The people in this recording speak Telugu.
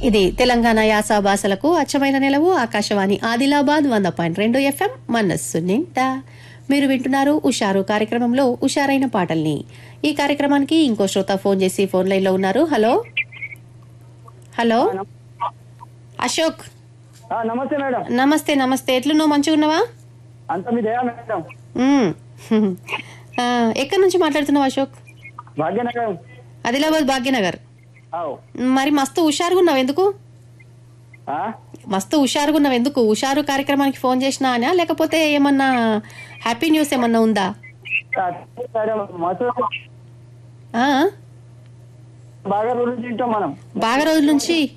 ఇది తెలంగాణ యాస భాషలకు అచ్చమైన నిలవు ఆకాశవాణి ఆదిలాబాద్ వంద పాయింట్ రెండు ఎఫ్ఎం మనస్సు నిండా మీరు వింటున్నారు ఉషారు కార్యక్రమంలో ఉషారైన పాటల్ని ఈ కార్యక్రమానికి ఇంకో శ్రోత ఫోన్ చేసి ఫోన్ లైన్ లో ఉన్నారు హలో హలో అశోక్ ఆ, నమస్తే మేడం నమస్తే నమస్తే ఎట్లున్నావు మంచిగా ఉన్నావా అంత మీ దయా మేడం మ్మ్. ఆ, ఎక్కడి నుంచి మాట్లాడుతున్నావు అశోక్ భాగ్యనగరం ఆదిలాబాద్ భాగ్యనగర్ ఆవ్. మరి మస్తు హుషారుగా ఉన్నావు ఎందుకు ఆ? మస్తు హుషారుగా ఉన్నావు ఎందుకు హుషారు కార్యక్రమానికి ఫోన్ చేసినా అనా లేకపోతే ఏమన్నా హ్యాపీ న్యూస్ ఏమన్నా ఉందా ఆ, మేడం మస్తు ఆ? బాగా రోజులు తింటాం మనం బాగా రోజుల నుంచి